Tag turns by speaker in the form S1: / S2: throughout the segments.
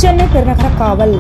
S1: சென்னை பெருநகர காவல்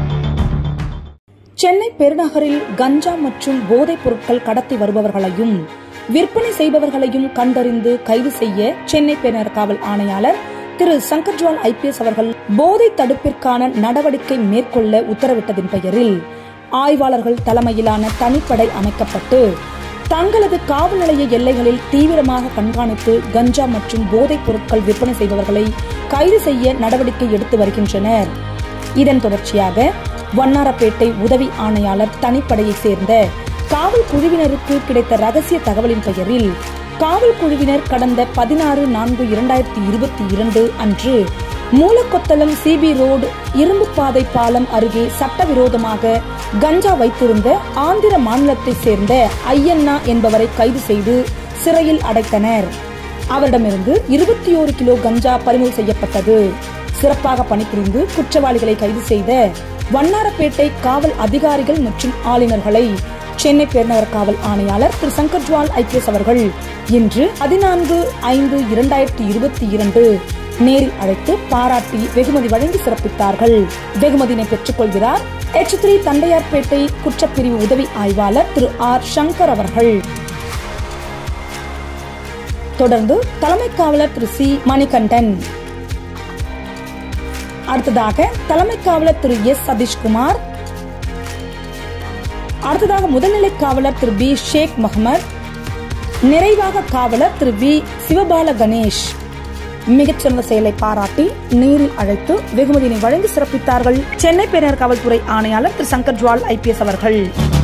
S1: சென்னை பெருநகரில் கஞ்சா மற்றும் போதைப் பொருட்கள் கடத்தி வருபவர்களையும் விற்பனை செய்பவர்களையும் கண்டறிந்து கைது செய்ய சென்னை பெருநகர காவல் ஆணையாளர் திரு சங்கர்ஜுவால் ஐபிஎஸ் அவர்கள் போதை தடுப்பிற்கான நடவடிக்கை மேற்கொள்ள உத்தரவிட்டதின் பெயரில் ஆய்வாளர்கள் தலைமையிலான தனிப்படை அமைக்கப்பட்டு தங்களது காவல் நிலைய எல்லைகளில் தீவிரமாக கண்காணித்து கஞ்சா மற்றும் போதைப் பொருட்கள் விற்பனை செய்பவர்களை கைது செய்ய நடவடிக்கை எடுத்து வருகின்றனர் இதன் தொடர்ச்சியாக வண்ணாரப்பேட்டை உதவி ஆணையாளர் தனிப்படையைச் சேர்ந்த காவல் குழுவினருக்கு கிடைத்த ரகசிய தகவலின் பெயரில் காவல் குழுவினர் கடந்த பதினாறு நான்கு இரண்டாயிரத்தி இருபத்தி இரண்டு அன்று மூலக்கொத்தளம் சிபி ரோடு இரும்பு பாதை பாலம் அருகே சட்டவிரோதமாக கஞ்சா வைத்திருந்த ஆந்திர மாநிலத்தைச் சேர்ந்த ஐயண்ணா என்பவரை கைது செய்து சிறையில் அடைத்தனர் அவரிடமிருந்து இருபத்தி ஓரு கிலோ கஞ்சா பறிமுதல் செய்யப்பட்டது சிறப்பாக பணிபுரிந்து குற்றவாளிகளை கைது செய்த வண்ணாரப்பேட்டை காவல் அதிகாரிகள் மற்றும் ஆளுநர்களை சென்னை பெருநகர காவல் ஆணையாளர் திரு சங்கர்ஜுவால் ஐபிஎஸ் அவர்கள் இன்று பதினான்கு ஐந்து இரண்டாயிரத்தி இருபத்தி இரண்டு நேரில் அழைத்து பாராட்டி வெகுமதி வழங்கி சிறப்பித்தார்கள் வெகுமதியினை பெற்றுக் கொள்கிறார் எச் த்ரீ தண்டையார்பேட்டை குற்றப்பிரிவு உதவி ஆய்வாளர் திரு ஆர் சங்கர் அவர்கள் தொடர்ந்து தலைமை காவலர் திரு சி மணிகண்டன் அடுத்ததாக தலைமை காவலர் திரு எஸ் சதீஷ்குமார் அடுத்ததாக முதல்நிலை காவலர் திரு பி ஷேக் முகமது நிறைவாக காவலர் திரு வி சிவபால கணேஷ் மிகச்சிறந்த செயலை பாராட்டி நேரில் அழைத்து வெகுமதியினை வழங்கி சிறப்பித்தார்கள் சென்னை பெரியார் காவல்துறை ஆணையாளர் திரு சங்கர் ஜுவால் ஐபிஎஸ் அவர்கள்